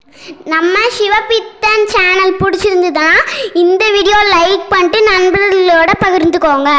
நம்ம சிவபித்தன் சேனல் பிடிச்சிருந்ததுன்னா இந்த வீடியோ லைக் பண்ணிட்டு நண்பர்களோட பகிர்ந்துக்கோங்க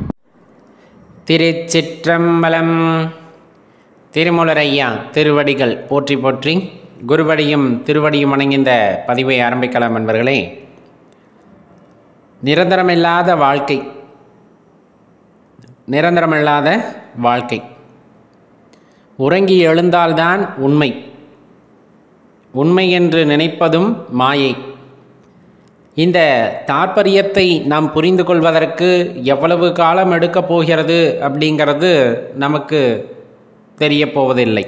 திருச்சிற்றம்பலம் திருமுலரையா திருவடிகள் போற்றி போற்றி குருவடியும் திருவடியும் வணங்கிந்த பதிவை ஆரம்பிக்கலாம் நண்பர்களே நிரந்தரமில்லாத வாழ்க்கை நிரந்தரமில்லாத வாழ்க்கை உறங்கி எழுந்தால்தான் உண்மை உண்மை என்று நினைப்பதும் மாயை இந்த தாற்பயத்தை நாம் புரிந்து கொள்வதற்கு எவ்வளவு காலம் எடுக்கப் போகிறது அப்படிங்கிறது நமக்கு தெரிய போவதில்லை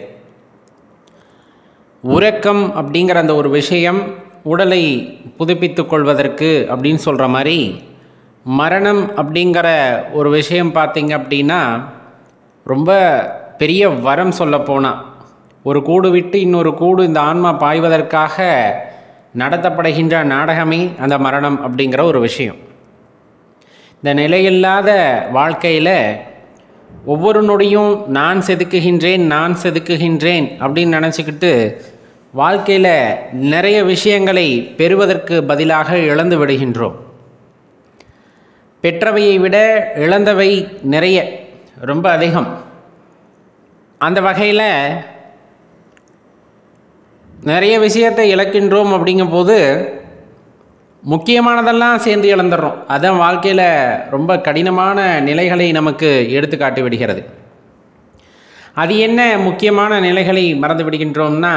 உறக்கம் அப்படிங்கிற அந்த ஒரு விஷயம் உடலை புதுப்பித்துக் கொள்வதற்கு அப்படின்னு சொல்கிற மாதிரி மரணம் அப்படிங்கிற ஒரு விஷயம் பார்த்தீங்க அப்படின்னா ரொம்ப பெரிய வரம் சொல்ல போனால் ஒரு கூடு விட்டு இன்னொரு கூடு இந்த ஆன்மா பாய்வதற்காக நடத்தப்படுகின்ற நாடகமே அந்த மரணம் அப்படிங்கிற ஒரு விஷயம் இந்த நிலையில்லாத வாழ்க்கையில் ஒவ்வொரு நொடியும் நான் செதுக்குகின்றேன் நான் செதுக்குகின்றேன் அப்படின்னு நினச்சிக்கிட்டு வாழ்க்கையில் நிறைய விஷயங்களை பெறுவதற்கு பதிலாக இழந்து விடுகின்றோம் பெற்றவையை விட இழந்தவை நிறைய ரொம்ப அதிகம் அந்த வகையில் நிறைய விஷயத்தை இழக்கின்றோம் அப்படிங்கும்போது முக்கியமானதெல்லாம் சேர்ந்து இழந்துடுறோம் அதான் வாழ்க்கையில் ரொம்ப கடினமான நிலைகளை நமக்கு எடுத்து காட்டி விடுகிறது அது என்ன முக்கியமான நிலைகளை மறந்து விடுகின்றோம்னா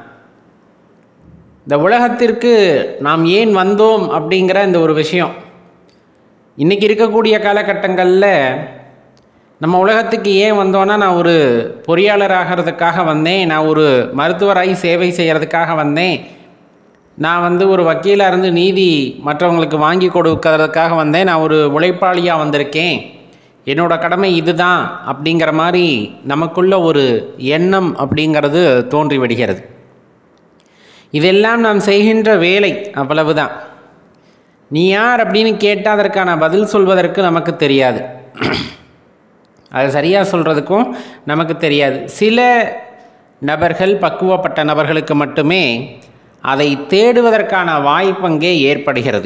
இந்த உலகத்திற்கு நாம் ஏன் வந்தோம் அப்படிங்கிற இந்த ஒரு விஷயம் இன்றைக்கி இருக்கக்கூடிய காலகட்டங்களில் நம்ம உலகத்துக்கு ஏன் வந்தோன்னா நான் ஒரு பொறியாளர் ஆகிறதுக்காக வந்தேன் நான் ஒரு மருத்துவராகி சேவை செய்கிறதுக்காக வந்தேன் நான் வந்து ஒரு வக்கீலாக இருந்து நீதி மற்றவங்களுக்கு வாங்கி கொடுக்கறதுக்காக வந்தேன் நான் ஒரு உழைப்பாளியாக வந்திருக்கேன் என்னோட கடமை இதுதான் அப்படிங்கிற மாதிரி நமக்குள்ள ஒரு எண்ணம் அப்படிங்கிறது தோன்றி விடுகிறது இதெல்லாம் நாம் செய்கின்ற வேலை அவ்வளவுதான் நீ யார் அப்படின்னு கேட்டால் அதற்கான பதில் சொல்வதற்கு நமக்கு தெரியாது அது சரியாக சொல்கிறதுக்கும் நமக்கு தெரியாது சில நபர்கள் பக்குவப்பட்ட நபர்களுக்கு மட்டுமே அதை தேடுவதற்கான வாய்ப்பு அங்கே ஏற்படுகிறது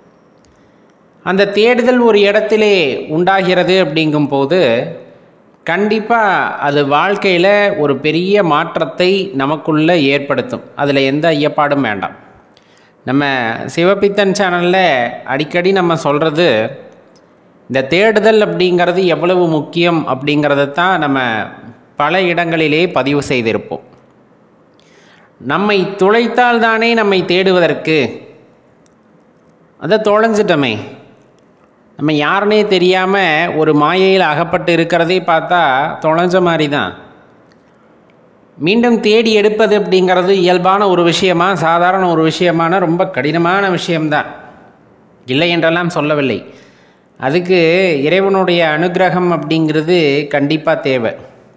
அந்த தேடுதல் ஒரு இடத்திலே உண்டாகிறது அப்படிங்கும்போது கண்டிப்பாக அது வாழ்க்கையில் ஒரு பெரிய மாற்றத்தை நமக்குள்ளே ஏற்படுத்தும் அதில் எந்த ஐயப்பாடும் வேண்டாம் நம்ம சிவபித்தன் சேனலில் அடிக்கடி நம்ம சொல்கிறது இந்த தேடுதல் அப்படிங்கிறது எவ்வளவு முக்கியம் அப்படிங்கிறத தான் நம்ம பல இடங்களிலே பதிவு செய்திருப்போம் நம்மை துளைத்தால் தானே நம்மை தேடுவதற்கு அதை தொலைஞ்சிட்டோமே நம்ம யாருனே தெரியாமல் ஒரு மாயையில் அகப்பட்டு இருக்கிறதே பார்த்தா தொலைஞ்ச மாதிரி தான் மீண்டும் தேடி எடுப்பது அப்படிங்கிறது இயல்பான ஒரு விஷயமா சாதாரண ஒரு விஷயமான ரொம்ப கடினமான விஷயம்தான் இல்லை என்றெல்லாம் சொல்லவில்லை அதுக்கு இறைவனுடைய அனுகிரகம் அப்படிங்கிறது கண்டிப்பாக தேவை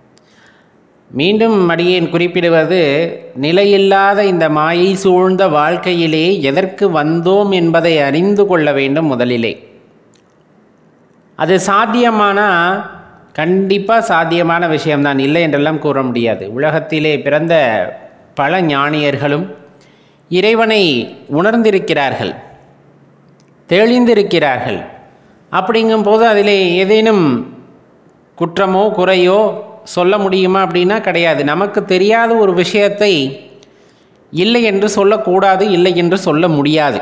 மீண்டும் அடியேன் குறிப்பிடுவது நிலையில்லாத இந்த மாயை சூழ்ந்த வாழ்க்கையிலே எதற்கு வந்தோம் என்பதை அறிந்து கொள்ள வேண்டும் முதலிலே அது சாத்தியமானா கண்டிப்பாக சாத்தியமான விஷயம்தான் இல்லை என்றெல்லாம் கூற முடியாது உலகத்திலே பிறந்த பல ஞானியர்களும் இறைவனை உணர்ந்திருக்கிறார்கள் தெளிந்திருக்கிறார்கள் அப்படிங்கும்போது அதிலே ஏதேனும் குற்றமோ குறையோ சொல்ல முடியுமா அப்படின்னா கிடையாது நமக்கு தெரியாத ஒரு விஷயத்தை இல்லை என்று சொல்லக்கூடாது இல்லை என்று சொல்ல முடியாது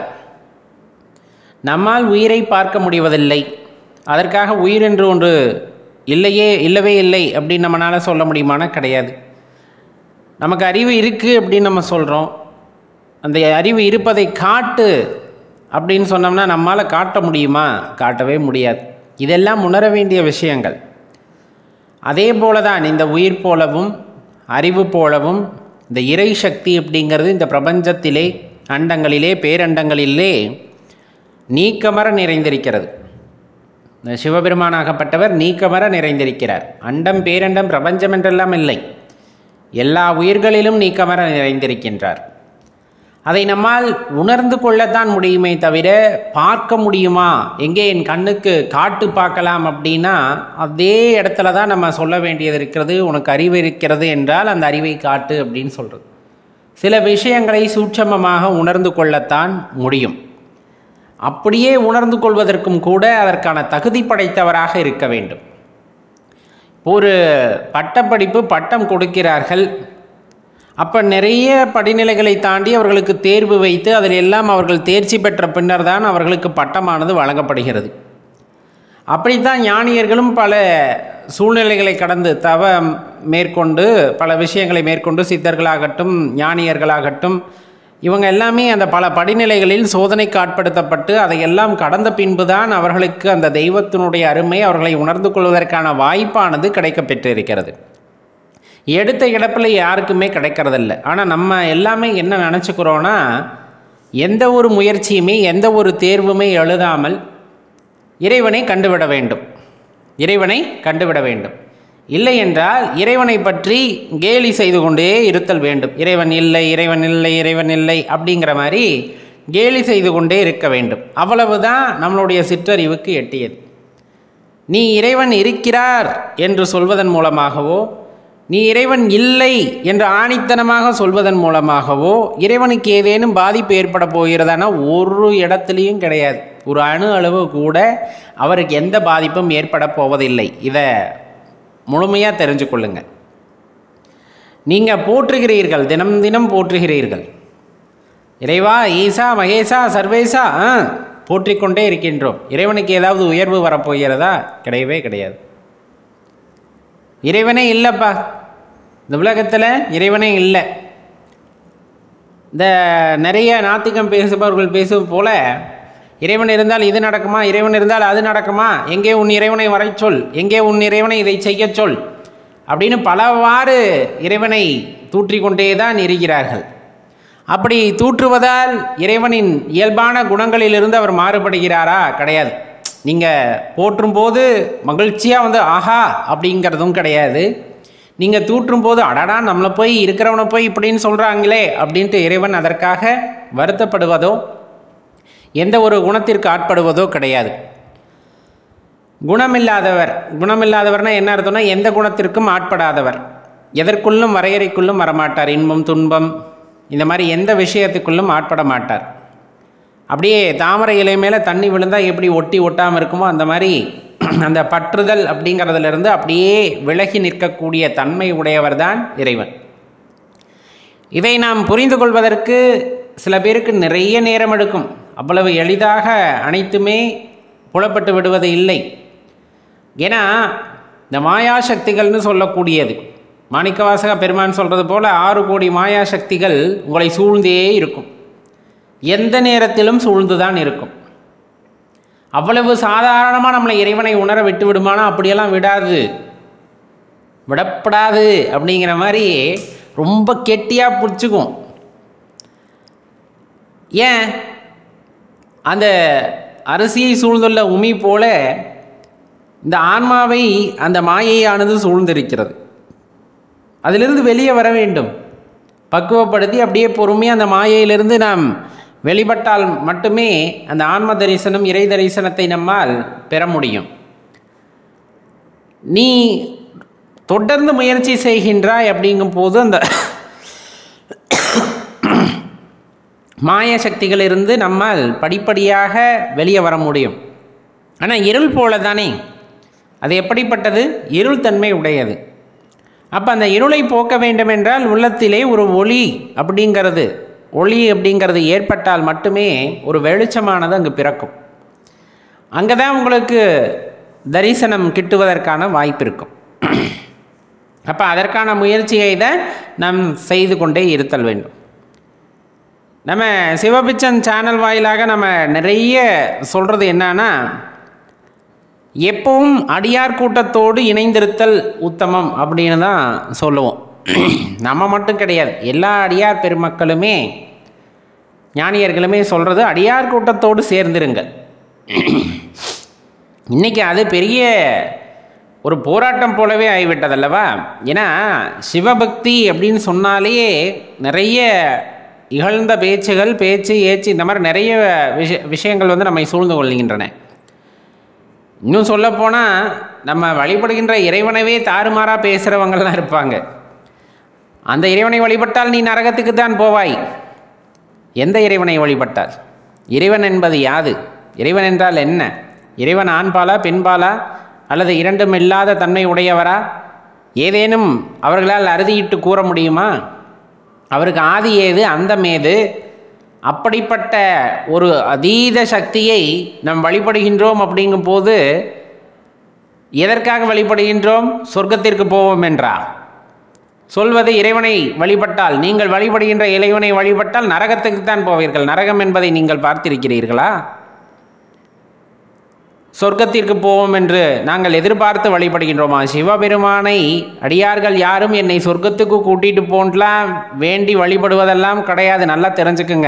நம்மால் உயிரை பார்க்க முடிவதில்லை அதற்காக உயிர் என்று ஒன்று இல்லையே இல்லவே இல்லை அப்படின்னு நம்மளால் சொல்ல முடியுமானா கிடையாது நமக்கு அறிவு இருக்குது அப்படின்னு நம்ம சொல்கிறோம் அந்த அறிவு இருப்பதை காட்டு அப்படின்னு சொன்னோம்னா நம்மால் காட்ட முடியுமா காட்டவே முடியாது இதெல்லாம் உணர வேண்டிய விஷயங்கள் அதே போல தான் இந்த உயிர் போலவும் அறிவு போலவும் இந்த இறை சக்தி அப்படிங்கிறது இந்த பிரபஞ்சத்திலே அண்டங்களிலே பேரண்டங்களிலே நீக்கமர நிறைந்திருக்கிறது இந்த சிவபெருமானாகப்பட்டவர் நீக்கமர நிறைந்திருக்கிறார் அண்டம் பேரண்டம் பிரபஞ்சம் என்றெல்லாம் இல்லை எல்லா உயிர்களிலும் நீக்கமர நிறைந்திருக்கின்றார் அதை நம்மால் உணர்ந்து கொள்ளத்தான் முடியுமே தவிர பார்க்க முடியுமா எங்கே என் கண்ணுக்கு காட்டு பார்க்கலாம் அப்படின்னா அதே இடத்துல தான் நம்ம சொல்ல வேண்டியது இருக்கிறது உனக்கு அறிவு இருக்கிறது என்றால் அந்த அறிவை காட்டு அப்படின்னு சொல்கிறது சில விஷயங்களை சூட்சமமாக உணர்ந்து கொள்ளத்தான் முடியும் அப்படியே உணர்ந்து கொள்வதற்கும் கூட அதற்கான தகுதி படைத்தவராக இருக்க வேண்டும் ஒரு பட்டப்படிப்பு பட்டம் கொடுக்கிறார்கள் அப்போ நிறைய படிநிலைகளை தாண்டி அவர்களுக்கு தேர்வு வைத்து அதில் எல்லாம் அவர்கள் தேர்ச்சி பெற்ற பின்னர் தான் அவர்களுக்கு பட்டமானது வழங்கப்படுகிறது அப்படித்தான் ஞானியர்களும் பல சூழ்நிலைகளை கடந்து தவம் மேற்கொண்டு பல விஷயங்களை மேற்கொண்டு சித்தர்களாகட்டும் ஞானியர்களாகட்டும் இவங்க எல்லாமே அந்த பல படிநிலைகளில் சோதனைக்கு ஆட்படுத்தப்பட்டு அதையெல்லாம் கடந்த பின்புதான் அவர்களுக்கு அந்த தெய்வத்தினுடைய அருமை அவர்களை உணர்ந்து கொள்வதற்கான வாய்ப்பானது கிடைக்கப் பெற்றிருக்கிறது எடுத்த இடத்துல யாருக்குமே கிடைக்கிறதில்ல ஆனால் நம்ம எல்லாமே என்ன நினச்சிக்கிறோன்னா எந்த ஒரு முயற்சியுமே எந்த ஒரு தேர்வுமே எழுதாமல் இறைவனை கண்டுவிட வேண்டும் இறைவனை கண்டுவிட வேண்டும் இல்லை என்றால் இறைவனை பற்றி கேலி செய்து கொண்டே இருத்தல் வேண்டும் இறைவன் இல்லை இறைவன் இல்லை இறைவன் இல்லை அப்படிங்கிற மாதிரி கேலி செய்து கொண்டே இருக்க வேண்டும் அவ்வளவுதான் நம்மளுடைய சிற்றறிவுக்கு எட்டியது நீ இறைவன் இருக்கிறார் என்று சொல்வதன் மூலமாகவோ நீ இறைவன் இல்லை என்று ஆணித்தனமாக சொல்வதன் மூலமாகவோ இறைவனுக்கு ஏதேனும் பாதிப்பு ஏற்பட போகிறதானா ஒரு இடத்துலையும் கிடையாது ஒரு அணு அளவு கூட அவருக்கு எந்த பாதிப்பும் ஏற்பட போவதில்லை இதை முழுமையாக தெரிஞ்சு கொள்ளுங்க நீங்கள் போற்றுகிறீர்கள் தினம் தினம் போற்றுகிறீர்கள் இறைவா ஈசா மகேசா சர்வேசா ஆ போற்றிக்கொண்டே இருக்கின்றோம் இறைவனுக்கு ஏதாவது உயர்வு வரப்போகிறதா கிடையவே கிடையாது இறைவனே இல்லைப்பா இந்த உலகத்தில் இறைவனே இல்லை இந்த நிறைய நாத்திகம் பேசுபவர்கள் பேசுவது போல இறைவன் இருந்தால் இது நடக்குமா இறைவன் இருந்தால் அது நடக்குமா எங்கே உன் இறைவனை வரை சொல் எங்கே உன் இறைவனை இதை செய்ய சொல் அப்படின்னு பலவாறு இறைவனை தூற்றிக்கொண்டே தான் இருக்கிறார்கள் அப்படி தூற்றுவதால் இறைவனின் இயல்பான குணங்களிலிருந்து அவர் மாறுபடுகிறாரா கிடையாது நீங்கள் போற்றும் போது மகிழ்ச்சியாக வந்து ஆஹா அப்படிங்கிறதும் கிடையாது நீங்கள் தூற்றும் போது அடடா நம்மளை போய் இருக்கிறவனை போய் இப்படின்னு சொல்கிறாங்களே அப்படின்ட்டு இறைவன் அதற்காக வருத்தப்படுவதோ எந்த ஒரு குணத்திற்கு ஆட்படுவதோ கிடையாது குணமில்லாதவர் குணமில்லாதவர்னா என்ன அர்த்தம்னா எந்த குணத்திற்கும் ஆட்படாதவர் எதற்குள்ளும் வரையறைக்குள்ளும் வரமாட்டார் இன்பம் துன்பம் இந்த மாதிரி எந்த விஷயத்துக்குள்ளும் ஆட்பட மாட்டார் அப்படியே தாமரை இலை மேலே தண்ணி விழுந்தால் எப்படி ஒட்டி ஒட்டாமல் இருக்குமோ அந்த மாதிரி அந்த பற்றுதல் அப்படிங்கிறதுலேருந்து அப்படியே விலகி நிற்கக்கூடிய தன்மை உடையவர் தான் இறைவன் இதை நாம் புரிந்து கொள்வதற்கு சில பேருக்கு நிறைய நேரம் எடுக்கும் அவ்வளவு எளிதாக அனைத்துமே புலப்பட்டு விடுவது இல்லை ஏன்னா இந்த மாயா சக்திகள்னு சொல்லக்கூடியது மாணிக்கவாசக பெருமான் சொல்கிறது போல் ஆறு கோடி மாயா சக்திகள் உங்களை சூழ்ந்தே இருக்கும் எந்த நேரத்திலும் சூழ்ந்து தான் இருக்கும் அவ்வளவு சாதாரணமாக நம்மளை இறைவனை உணர விட்டு விடுமானா அப்படியெல்லாம் விடாது விடப்படாது அப்படிங்கிற மாதிரி ரொம்ப கெட்டியாக பிடிச்சிக்கும் ஏன் அந்த அரிசியை சூழ்ந்துள்ள உமி போல இந்த ஆன்மாவை அந்த மாயையானது சூழ்ந்திருக்கிறது அதிலிருந்து வெளியே வர வேண்டும் பக்குவப்படுத்தி அப்படியே பொறுமையாக அந்த மாயையிலிருந்து நாம் வெளிப்பட்டால் மட்டுமே அந்த ஆன்ம தரிசனம் இறை தரிசனத்தை நம்மால் பெற முடியும் நீ தொடர்ந்து முயற்சி செய்கின்றாய் அப்படிங்கும் போது அந்த மாய சக்திகளிலிருந்து நம்மால் படிப்படியாக வெளியே வர முடியும் ஆனால் இருள் போல தானே அது எப்படிப்பட்டது இருள் தன்மை உடையது அப்போ அந்த இருளை போக்க வேண்டுமென்றால் உள்ளத்திலே ஒரு ஒளி அப்படிங்கிறது ஒளி அப்படிங்கிறது ஏற்பட்டால் மட்டுமே ஒரு வெளிச்சமானது அங்கு பிறக்கும் அங்கே தான் உங்களுக்கு தரிசனம் கிட்டுவதற்கான வாய்ப்பு இருக்கும் அப்போ அதற்கான முயற்சியை தான் நாம் செய்து கொண்டே இருத்தல் வேண்டும் நம்ம சிவபிச்சன் சேனல் வாயிலாக நம்ம நிறைய சொல்கிறது என்னன்னா எப்பவும் அடியார் கூட்டத்தோடு இணைந்திருத்தல் உத்தமம் அப்படின்னு தான் சொல்லுவோம் நம்ம மட்டும் கிடையாது எல்லா அடியார் பெருமக்களுமே ஞானியர்களுமே சொல்கிறது அடியார் கூட்டத்தோடு சேர்ந்திருங்க இன்றைக்கி அது பெரிய ஒரு போராட்டம் போலவே ஆகிவிட்டதல்லவா ஏன்னா சிவபக்தி அப்படின்னு சொன்னாலே நிறைய இகழ்ந்த பேச்சுகள் பேச்சு ஏச்சு இந்த மாதிரி நிறைய விஷ விஷயங்கள் வந்து நம்மை சூழ்ந்து கொள்கின்றன இன்னும் சொல்லப்போனால் நம்ம வழிபடுகின்ற இறைவனவே தாறுமாறாக பேசுகிறவங்கள்லாம் இருப்பாங்க அந்த இறைவனை வழிபட்டால் நீ நரகத்துக்கு தான் போவாய் எந்த இறைவனை வழிபட்டால் இறைவன் என்பது யாது இறைவன் என்றால் என்ன இறைவன் ஆண்பாலா பெண்பாலா அல்லது இரண்டும் இல்லாத தன்மை உடையவரா ஏதேனும் அவர்களால் அறுதியிட்டு கூற முடியுமா அவருக்கு ஆதி ஏது அந்தம் ஏது அப்படிப்பட்ட ஒரு அதீத சக்தியை நாம் வழிபடுகின்றோம் அப்படிங்கும்போது எதற்காக வழிபடுகின்றோம் சொர்க்கத்திற்கு போவோம் என்றா சொல்வது இறைவனை வழிபட்டால் நீங்கள் வழிபடுகின்ற இறைவனை வழிபட்டால் நரகத்துக்கு தான் போவீர்கள் நரகம் என்பதை நீங்கள் பார்த்திருக்கிறீர்களா சொர்க்கத்திற்கு போவோம் என்று நாங்கள் எதிர்பார்த்து வழிபடுகின்றோமா சிவபெருமானை அடியார்கள் யாரும் என்னை சொர்க்கத்துக்கு கூட்டிட்டு போன்லாம் வேண்டி வழிபடுவதெல்லாம் கிடையாது நல்லா தெரிஞ்சுக்குங்க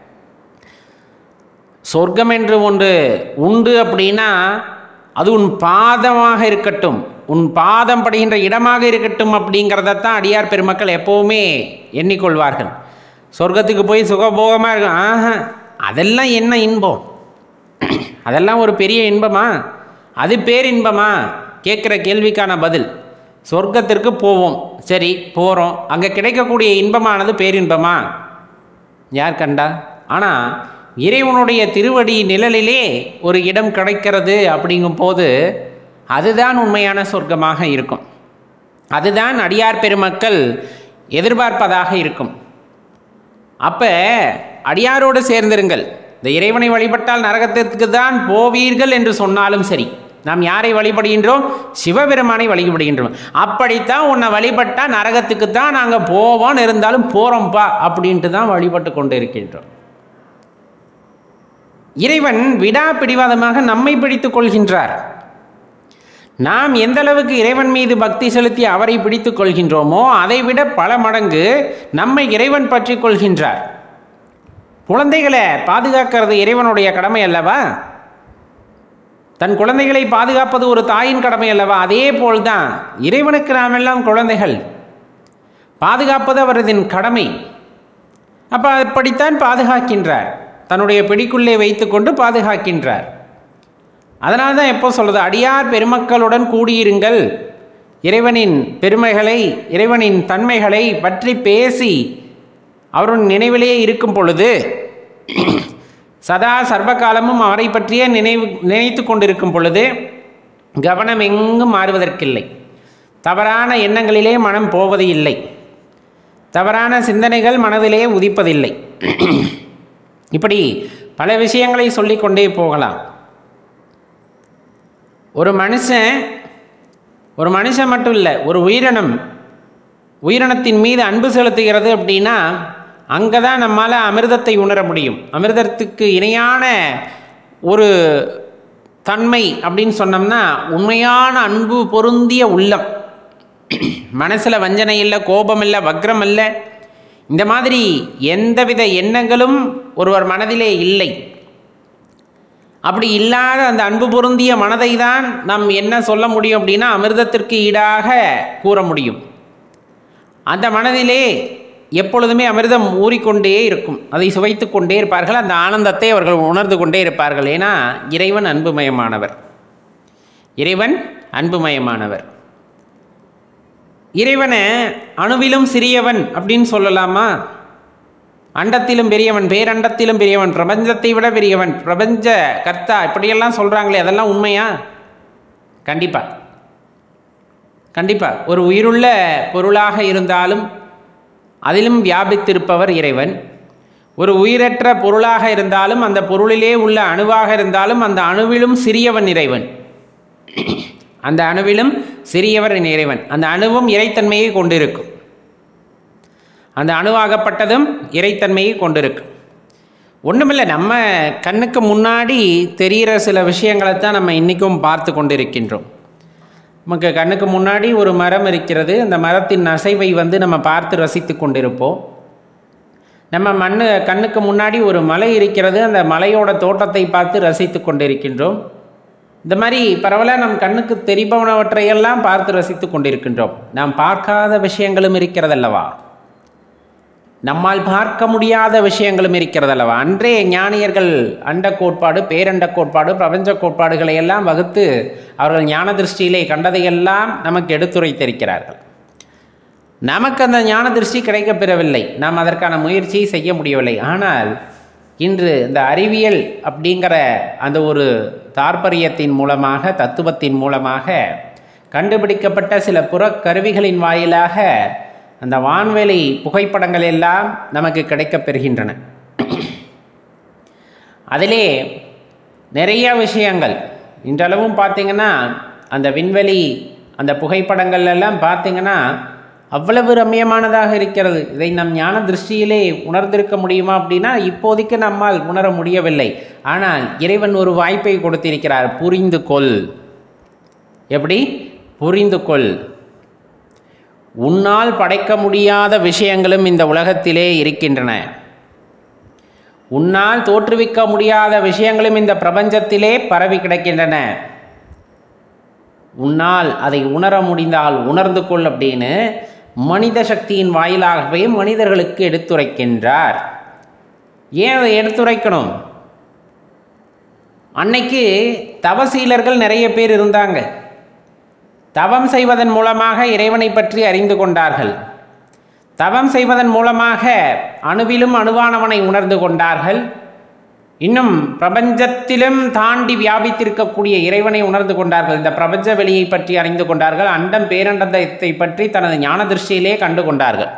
சொர்க்கம் என்று ஒன்று உண்டு அப்படின்னா அது உன் பாதமாக இருக்கட்டும் உன் பாதம் படுகின்ற இடமாக இருக்கட்டும் அப்படிங்கிறதத்தான் அடியார் பெருமக்கள் எப்போவுமே எண்ணிக்கொள்வார்கள் சொர்க்கத்துக்கு போய் சுகபோகமாக இருக்கும் ஆஹா அதெல்லாம் என்ன இன்பம் அதெல்லாம் ஒரு பெரிய இன்பமா அது பேரின்பமா கேட்குற கேள்விக்கான பதில் சொர்க்கத்திற்கு போவோம் சரி போகிறோம் அங்கே கிடைக்கக்கூடிய இன்பமானது பேரின்பமா யார் கண்டா ஆனால் இறைவனுடைய திருவடி நிழலிலே ஒரு இடம் கிடைக்கிறது அப்படிங்கும் போது அதுதான் உண்மையான சொர்க்கமாக இருக்கும் அதுதான் அடியார் பெருமக்கள் எதிர்பார்ப்பதாக இருக்கும் அப்போ அடியாரோடு சேர்ந்திருங்கள் இந்த இறைவனை வழிபட்டால் நரகத்திற்கு தான் போவீர்கள் என்று சொன்னாலும் சரி நாம் யாரை வழிபடுகின்றோம் சிவபெருமானை வழிபடுகின்றோம் அப்படித்தான் உன்னை வழிபட்டா நரகத்துக்கு தான் நாங்கள் போவோம் இருந்தாலும் போகிறோம்ப்பா அப்படின்ட்டு தான் வழிபட்டு கொண்டு இருக்கின்றோம் இறைவன் விடா பிடிவாதமாக நம்மை பிடித்துக் கொள்கின்றார் நாம் எந்த அளவுக்கு இறைவன் மீது பக்தி செலுத்தி அவரை பிடித்துக் கொள்கின்றோமோ அதைவிட பல மடங்கு நம்மை இறைவன் பற்றி கொள்கின்றார் குழந்தைகளை பாதுகாக்கிறது இறைவனுடைய கடமை அல்லவா தன் குழந்தைகளை பாதுகாப்பது ஒரு தாயின் கடமை அல்லவா அதே போல்தான் இறைவனுக்கு நாமெல்லாம் குழந்தைகள் பாதுகாப்பது அவரதின் கடமை அப்போ அப்படித்தான் பாதுகாக்கின்றார் தன்னுடைய பிடிக்குள்ளே வைத்துக்கொண்டு பாதுகாக்கின்றார் அதனால தான் எப்போ சொல்கிறது அடியார் பெருமக்களுடன் கூடியிருங்கள் இறைவனின் பெருமைகளை இறைவனின் தன்மைகளை பற்றி பேசி அவருடைய நினைவிலேயே இருக்கும் பொழுது சதா சர்வகாலமும் அவரை பற்றியே நினைவு நினைத்து கொண்டிருக்கும் பொழுது கவனம் எங்கும் மாறுவதற்கில்லை தவறான எண்ணங்களிலே மனம் போவது இல்லை தவறான சிந்தனைகள் மனதிலே உதிப்பதில்லை இப்படி பல விஷயங்களை சொல்லிக்கொண்டே போகலாம் ஒரு மனுஷன் ஒரு மனுஷன் மட்டும் இல்லை ஒரு உயிரினம் உயிரினத்தின் மீது அன்பு செலுத்துகிறது அப்படின்னா அங்கே தான் நம்மால் அமிர்தத்தை உணர முடியும் அமிர்தத்துக்கு இணையான ஒரு தன்மை அப்படின்னு சொன்னோம்னா உண்மையான அன்பு பொருந்திய உள்ளம் மனசில் வஞ்சனை இல்லை கோபம் இல்லை வக்ரம் இல்லை இந்த மாதிரி எந்தவித எண்ணங்களும் ஒருவர் மனதிலே இல்லை அப்படி இல்லாத அந்த அன்பு பொருந்திய மனதை தான் நாம் என்ன சொல்ல முடியும் அப்படின்னா அமிர்தத்திற்கு ஈடாக கூற முடியும் அந்த மனதிலே எப்பொழுதுமே அமிர்தம் ஊறிக்கொண்டே இருக்கும் அதை சுவைத்து கொண்டே இருப்பார்கள் அந்த ஆனந்தத்தை அவர்கள் உணர்ந்து கொண்டே இருப்பார்கள் ஏன்னா இறைவன் அன்புமயமானவர் இறைவன் அன்புமயமானவர் இறைவனை அணுவிலும் சிறியவன் அப்படின்னு சொல்லலாமா அண்டத்திலும் பெரியவன் பேரண்டத்திலும் பெரியவன் பிரபஞ்சத்தை விட பெரியவன் பிரபஞ்ச கர்த்தா இப்படியெல்லாம் சொல்கிறாங்களே அதெல்லாம் உண்மையா கண்டிப்பாக கண்டிப்பாக ஒரு உயிருள்ள பொருளாக இருந்தாலும் அதிலும் வியாபித்திருப்பவர் இறைவன் ஒரு உயிரற்ற பொருளாக இருந்தாலும் அந்த பொருளிலே உள்ள அணுவாக இருந்தாலும் அந்த அணுவிலும் சிறியவன் இறைவன் அந்த அணுவிலும் சிறியவர் இறைவன் அந்த அணுவும் இறைத்தன்மையை கொண்டிருக்கும் அந்த அணுவாகப்பட்டதும் இறைத்தன்மையை கொண்டிருக்கும் ஒன்றுமில்லை நம்ம கண்ணுக்கு முன்னாடி தெரிகிற சில விஷயங்களை தான் நம்ம இன்றைக்கும் பார்த்து கொண்டிருக்கின்றோம் நமக்கு கண்ணுக்கு முன்னாடி ஒரு மரம் இருக்கிறது அந்த மரத்தின் அசைவை வந்து நம்ம பார்த்து ரசித்து கொண்டிருப்போம் நம்ம மண்ணு கண்ணுக்கு முன்னாடி ஒரு மலை இருக்கிறது அந்த மலையோட தோட்டத்தை பார்த்து ரசித்து கொண்டிருக்கின்றோம் இந்த மாதிரி பரவலாக நம் கண்ணுக்கு தெரிபவனவற்றையெல்லாம் பார்த்து ரசித்து கொண்டிருக்கின்றோம் நாம் பார்க்காத விஷயங்களும் இருக்கிறதல்லவா நம்மால் பார்க்க முடியாத விஷயங்களும் இருக்கிறதல்லவா அன்றே ஞானியர்கள் அண்ட கோட்பாடு பேரண்ட கோட்பாடு பிரபஞ்ச கோட்பாடுகளை எல்லாம் வகுத்து அவர்கள் ஞான திருஷ்டியிலே கண்டதையெல்லாம் நமக்கு எடுத்துரைத்திருக்கிறார்கள் நமக்கு அந்த ஞான திருஷ்டி கிடைக்கப்பெறவில்லை நாம் அதற்கான முயற்சியை செய்ய முடியவில்லை ஆனால் இன்று இந்த அறிவியல் அப்படிங்கிற அந்த ஒரு தாற்பரியத்தின் மூலமாக தத்துவத்தின் மூலமாக கண்டுபிடிக்கப்பட்ட சில புறக்கருவிகளின் வாயிலாக அந்த வான்வெளி புகைப்படங்கள் எல்லாம் நமக்கு கிடைக்கப் பெறுகின்றன அதிலே நிறைய விஷயங்கள் இன்றளவும் பார்த்தீங்கன்னா அந்த விண்வெளி அந்த புகைப்படங்கள் எல்லாம் பார்த்தீங்கன்னா அவ்வளவு ரம்மியமானதாக இருக்கிறது இதை நம் ஞான திருஷ்டியிலே உணர்ந்திருக்க முடியுமா அப்படின்னா இப்போதைக்கு நம்மால் உணர முடியவில்லை ஆனால் இறைவன் ஒரு வாய்ப்பை கொடுத்திருக்கிறார் புரிந்து கொள் எப்படி புரிந்து கொள் உன்னால் படைக்க முடியாத விஷயங்களும் இந்த உலகத்திலே இருக்கின்றன உன்னால் தோற்றுவிக்க முடியாத விஷயங்களும் இந்த பிரபஞ்சத்திலே பரவி கிடக்கின்றன உன்னால் அதை உணர முடிந்தால் உணர்ந்து கொள் அப்படின்னு மனித சக்தியின் வாயிலாகவே மனிதர்களுக்கு எடுத்துரைக்கின்றார் ஏன் அதை எடுத்துரைக்கணும் அன்னைக்கு தவசீலர்கள் நிறைய பேர் இருந்தாங்க தவம் செய்வதன் மூலமாக இறைவனை பற்றி அறிந்து கொண்டார்கள் தவம் செய்வதன் மூலமாக அணுவிலும் அணுவானவனை உணர்ந்து கொண்டார்கள் இன்னும் பிரபஞ்சத்திலும் தாண்டி வியாபித்திருக்கக்கூடிய இறைவனை உணர்ந்து கொண்டார்கள் இந்த பிரபஞ்ச வெளியை பற்றி அறிந்து கொண்டார்கள் அண்டம் பேரண்டத்தை பற்றி தனது ஞான திருஷ்டியிலே கண்டு கொண்டார்கள்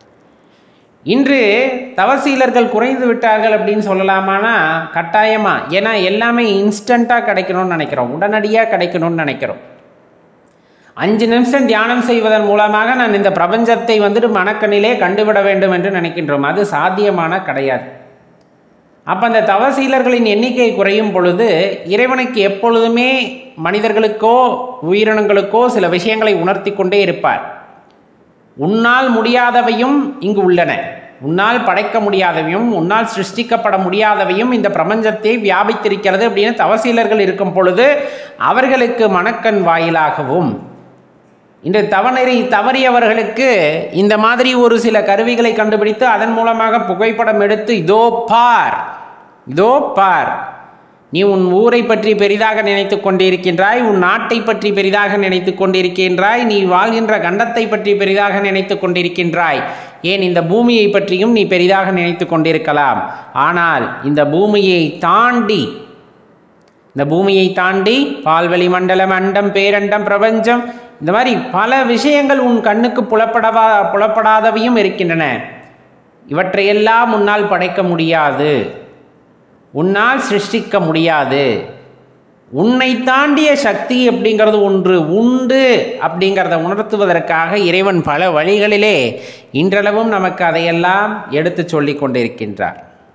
இன்று தவசீலர்கள் குறைந்து விட்டார்கள் அப்படின்னு சொல்லலாமானா கட்டாயமா ஏன்னா எல்லாமே இன்ஸ்டண்ட்டாக கிடைக்கணும்னு நினைக்கிறோம் உடனடியாக கிடைக்கணும்னு நினைக்கிறோம் அஞ்சு நிமிஷம் தியானம் செய்வதன் மூலமாக நான் இந்த பிரபஞ்சத்தை வந்துட்டு மனக்கண்ணிலே கண்டுவிட வேண்டும் என்று நினைக்கின்றோம் அது சாத்தியமான கிடையாது அப்போ அந்த தவசீலர்களின் எண்ணிக்கை குறையும் பொழுது இறைவனுக்கு எப்பொழுதுமே மனிதர்களுக்கோ உயிரினங்களுக்கோ சில விஷயங்களை உணர்த்தி கொண்டே இருப்பார் உன்னால் முடியாதவையும் இங்கு உள்ளன உன்னால் படைக்க முடியாதவையும் உன்னால் சிருஷ்டிக்கப்பட முடியாதவையும் இந்த பிரபஞ்சத்தை வியாபித்திருக்கிறது அப்படின்னு தவசீலர்கள் இருக்கும் பொழுது அவர்களுக்கு மணக்கண் வாயிலாகவும் இன்று தவநெறி தவறியவர்களுக்கு இந்த மாதிரி ஒரு சில கருவிகளை கண்டுபிடித்து அதன் மூலமாக புகைப்படம் எடுத்து இதோ பார் இதோ பார் நீ உன் ஊரை பற்றி பெரிதாக நினைத்து கொண்டிருக்கின்றாய் உன் நாட்டை பற்றி பெரிதாக நினைத்து கொண்டிருக்கின்றாய் நீ வாழ்கின்ற கண்டத்தை பற்றி பெரிதாக நினைத்து கொண்டிருக்கின்றாய் ஏன் இந்த பூமியை பற்றியும் நீ பெரிதாக நினைத்து கொண்டிருக்கலாம் ஆனால் இந்த பூமியை தாண்டி இந்த பூமியை தாண்டி பால்வெளி மண்டலம் அண்டம் பேரண்டம் பிரபஞ்சம் இந்த மாதிரி பல விஷயங்கள் உன் கண்ணுக்கு புலப்படவா புலப்படாதவையும் இருக்கின்றன இவற்றையெல்லாம் உன்னால் படைக்க முடியாது உன்னால் சிருஷ்டிக்க முடியாது உன்னை தாண்டிய சக்தி அப்படிங்கிறது ஒன்று உண்டு அப்படிங்கிறத உணர்த்துவதற்காக இறைவன் பல வழிகளிலே இன்றளவும் நமக்கு அதையெல்லாம் எடுத்து சொல்லி கொண்டிருக்கின்றார்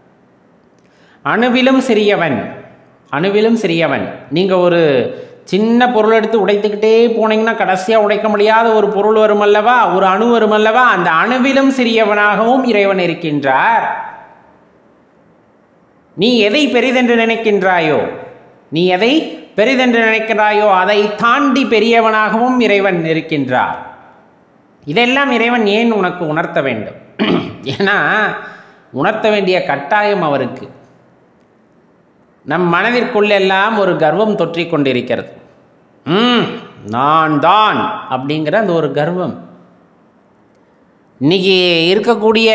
அணுவிலும் சிறியவன் அணுவிலும் சிறியவன் நீங்கள் ஒரு சின்ன பொருள் எடுத்து உடைத்துக்கிட்டே போனீங்கன்னா கடைசியாக உடைக்க முடியாத ஒரு பொருள் வரும் அல்லவா ஒரு அணு வரும் அல்லவா அந்த அணுவிலும் சிறியவனாகவும் இறைவன் இருக்கின்றார் நீ எதை பெரிதென்று நினைக்கின்றாயோ நீ எதை பெரிதென்று நினைக்கிறாயோ அதை தாண்டி பெரியவனாகவும் இறைவன் இருக்கின்றார் இதெல்லாம் இறைவன் ஏன் உனக்கு உணர்த்த வேண்டும் ஏன்னா உணர்த்த வேண்டிய கட்டாயம் அவருக்கு நம் மனதிற்குள்ளெல்லாம் ஒரு கர்வம் தொற்றிக் கொண்டிருக்கிறது ம் நான் தான் அப்படிங்கிற அந்த ஒரு கர்வம் இன்னைக்கு இருக்கக்கூடிய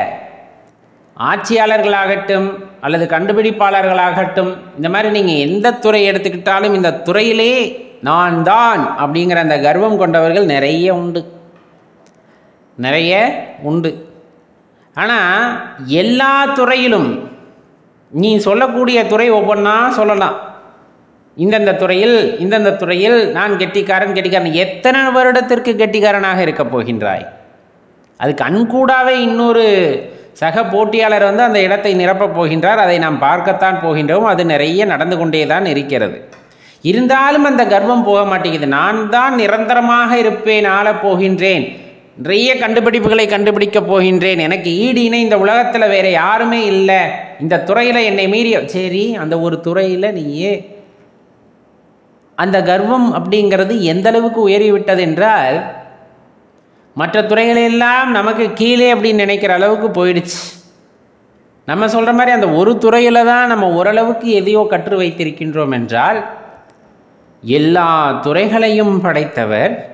ஆட்சியாளர்களாகட்டும் அல்லது கண்டுபிடிப்பாளர்களாகட்டும் இந்த மாதிரி நீங்கள் எந்த துறை எடுத்துக்கிட்டாலும் இந்த துறையிலே நான் தான் அப்படிங்கிற அந்த கர்வம் கொண்டவர்கள் நிறைய உண்டு நிறைய உண்டு ஆனால் எல்லா துறையிலும் நீ சொல்லக்கூடிய துறை ஒவ்வொன்றா சொல்லலாம் இந்தந்த துறையில் இந்தந்த துறையில் நான் கெட்டிக்காரன் கெட்டிக்காரன் எத்தனை வருடத்திற்கு கெட்டிக்காரனாக இருக்கப் போகின்றாய் அது கண்கூடாவே இன்னொரு சக போட்டியாளர் வந்து அந்த இடத்தை நிரப்பப் போகின்றார் அதை நாம் பார்க்கத்தான் போகின்றோம் அது நிறைய நடந்து கொண்டே தான் இருக்கிறது இருந்தாலும் அந்த கர்வம் போக மாட்டேங்குது நான் தான் நிரந்தரமாக இருப்பேன் ஆளப் போகின்றேன் நிறைய கண்டுபிடிப்புகளை கண்டுபிடிக்கப் போகின்றேன் எனக்கு ஈடு இணை இந்த உலகத்தில் வேற யாருமே இல்லை இந்த துறையில் என்னை மீறி சரி அந்த ஒரு துறையில் நீயே அந்த கர்வம் அப்படிங்கிறது எந்த அளவுக்கு உயறிவிட்டது என்றால் மற்ற துறைகளெல்லாம் நமக்கு கீழே அப்படின்னு நினைக்கிற அளவுக்கு போயிடுச்சு நம்ம சொல்கிற மாதிரி அந்த ஒரு துறையில் தான் நம்ம ஓரளவுக்கு எதையோ கற்று வைத்திருக்கின்றோம் என்றால் எல்லா துறைகளையும் படைத்தவர்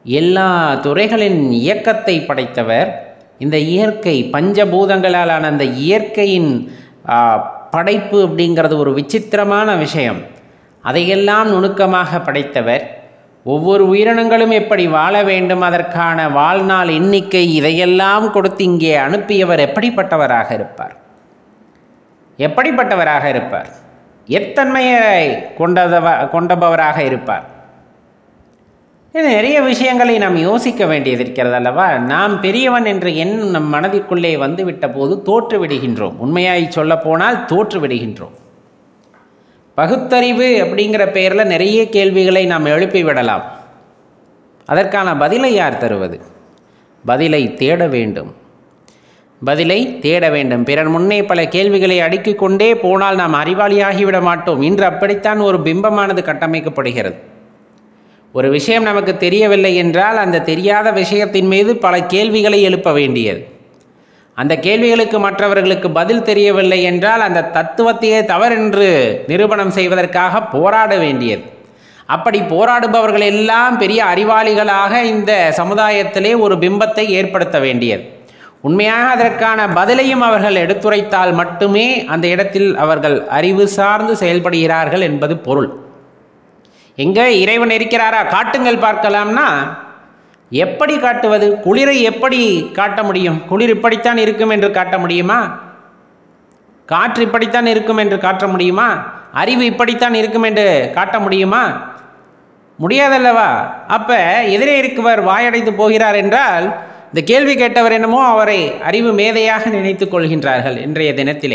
எல்லா துறைகளின் இயக்கத்தை படைத்தவர் இந்த இயற்கை பஞ்சபூதங்களாலான அந்த இயற்கையின் ஆ, படைப்பு அப்படிங்கிறது ஒரு விசித்திரமான விஷயம் அதையெல்லாம் நுணுக்கமாக படைத்தவர் ஒவ்வொரு உயிரினங்களும் எப்படி வாழ வேண்டும் அதற்கான வாழ்நாள் எண்ணிக்கை இதையெல்லாம் கொடுத்து இங்கே அனுப்பியவர் எப்படிப்பட்டவராக இருப்பார் எப்படிப்பட்டவராக இருப்பார் எத்தன்மையை கொண்டதவ கொண்டபவராக இருப்பார் இது நிறைய விஷயங்களை நாம் யோசிக்க வேண்டியது இருக்கிறது அல்லவா நாம் பெரியவன் என்ற எண்ணம் நம் மனதிற்குள்ளே வந்துவிட்ட போது தோற்று விடுகின்றோம் உண்மையாய் சொல்ல போனால் தோற்று விடுகின்றோம் பகுத்தறிவு அப்படிங்கிற பெயரில் நிறைய கேள்விகளை நாம் எழுப்பி விடலாம் அதற்கான பதிலை யார் தருவது பதிலை தேட வேண்டும் பதிலை தேட வேண்டும் பிறர் முன்னே பல கேள்விகளை அடுக்கிக் கொண்டே போனால் நாம் அறிவாளியாகிவிட மாட்டோம் இன்று அப்படித்தான் ஒரு பிம்பமானது கட்டமைக்கப்படுகிறது ஒரு விஷயம் நமக்கு தெரியவில்லை என்றால் அந்த தெரியாத விஷயத்தின் மீது பல கேள்விகளை எழுப்ப வேண்டியது அந்த கேள்விகளுக்கு மற்றவர்களுக்கு பதில் தெரியவில்லை என்றால் அந்த தத்துவத்தையே தவறென்று நிரூபணம் செய்வதற்காக போராட வேண்டியது அப்படி போராடுபவர்கள் எல்லாம் பெரிய அறிவாளிகளாக இந்த சமுதாயத்திலே ஒரு பிம்பத்தை ஏற்படுத்த வேண்டியது உண்மையாக அதற்கான பதிலையும் அவர்கள் எடுத்துரைத்தால் மட்டுமே அந்த இடத்தில் அவர்கள் அறிவு சார்ந்து செயல்படுகிறார்கள் என்பது பொருள் எங்கே இறைவன் இருக்கிறாரா காட்டுங்கள் பார்க்கலாம்னா எப்படி காட்டுவது குளிரை எப்படி காட்ட முடியும் குளிர் இப்படித்தான் இருக்கும் என்று காட்ட முடியுமா காற்று இப்படித்தான் இருக்கும் என்று காட்ட முடியுமா அறிவு இப்படித்தான் இருக்கும் என்று காட்ட முடியுமா முடியாதல்லவா அப்ப எதிரே இருக்கவர் வாயடைத்து போகிறார் என்றால் இந்த கேள்வி கேட்டவர் என்னமோ அவரை அறிவு மேதையாக நினைத்துக் கொள்கின்றார்கள் இன்றைய தினத்திலே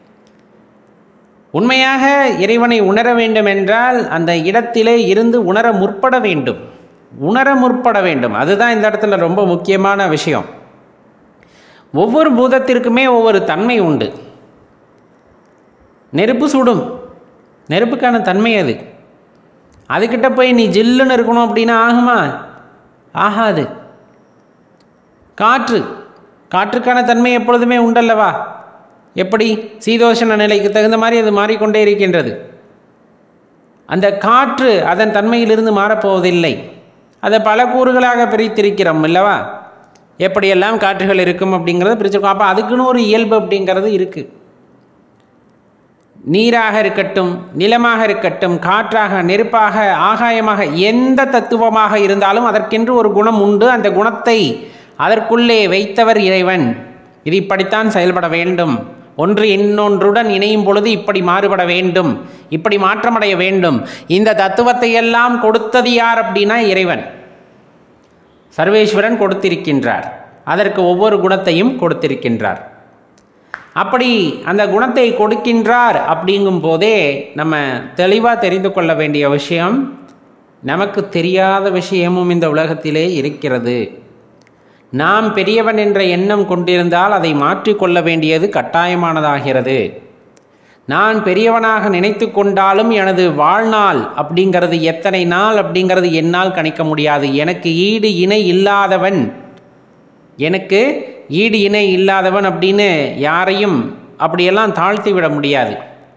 உண்மையாக இறைவனை உணர வேண்டும் என்றால் அந்த இடத்திலே இருந்து உணர முற்பட வேண்டும் உணர முற்பட வேண்டும் அதுதான் இந்த இடத்துல ரொம்ப முக்கியமான விஷயம் ஒவ்வொரு பூதத்திற்குமே ஒவ்வொரு தன்மை உண்டு நெருப்பு சுடும் நெருப்புக்கான தன்மை அது அதுக்கிட்ட போய் நீ ஜில்லுன்னு இருக்கணும் அப்படின்னா ஆகுமா ஆகாது காற்று காற்றுக்கான தன்மை எப்பொழுதுமே உண்டல்லவா எப்படி சீதோஷண நிலைக்கு தகுந்த மாதிரி அது மாறிக்கொண்டே இருக்கின்றது அந்த காற்று அதன் தன்மையிலிருந்து மாறப்போவதில்லை அதை பல கூறுகளாக பிரித்திருக்கிறோம் அல்லவா எப்படியெல்லாம் காற்றுகள் இருக்கும் அப்படிங்கிறத பிரிச்சிருக்கோம் அப்போ அதுக்குன்னு ஒரு இயல்பு அப்படிங்கிறது இருக்குது நீராக இருக்கட்டும் நிலமாக இருக்கட்டும் காற்றாக நெருப்பாக ஆகாயமாக எந்த தத்துவமாக இருந்தாலும் அதற்கென்று ஒரு குணம் உண்டு அந்த குணத்தை அதற்குள்ளே வைத்தவர் இறைவன் இது இப்படித்தான் செயல்பட வேண்டும் ஒன்று இன்னொன்றுடன் இணையும் பொழுது இப்படி மாறுபட வேண்டும் இப்படி மாற்றமடைய வேண்டும் இந்த தத்துவத்தை எல்லாம் கொடுத்தது யார் அப்படின்னா இறைவன் சர்வேஸ்வரன் கொடுத்திருக்கின்றார் அதற்கு ஒவ்வொரு குணத்தையும் கொடுத்திருக்கின்றார் அப்படி அந்த குணத்தை கொடுக்கின்றார் அப்படிங்கும் போதே நம்ம தெளிவாக தெரிந்து கொள்ள வேண்டிய விஷயம் நமக்கு தெரியாத விஷயமும் இந்த உலகத்திலே இருக்கிறது நாம் பெரியவன் என்ற எண்ணம் கொண்டிருந்தால் அதை மாற்றிக்கொள்ள வேண்டியது கட்டாயமானதாகிறது நான் பெரியவனாக நினைத்து கொண்டாலும் எனது வாழ்நாள் அப்படிங்கிறது எத்தனை நாள் அப்படிங்கிறது என்னால் கணிக்க முடியாது எனக்கு ஈடு இணை இல்லாதவன் எனக்கு ஈடு இணை இல்லாதவன் அப்படின்னு யாரையும் அப்படியெல்லாம் தாழ்த்தி விட முடியாது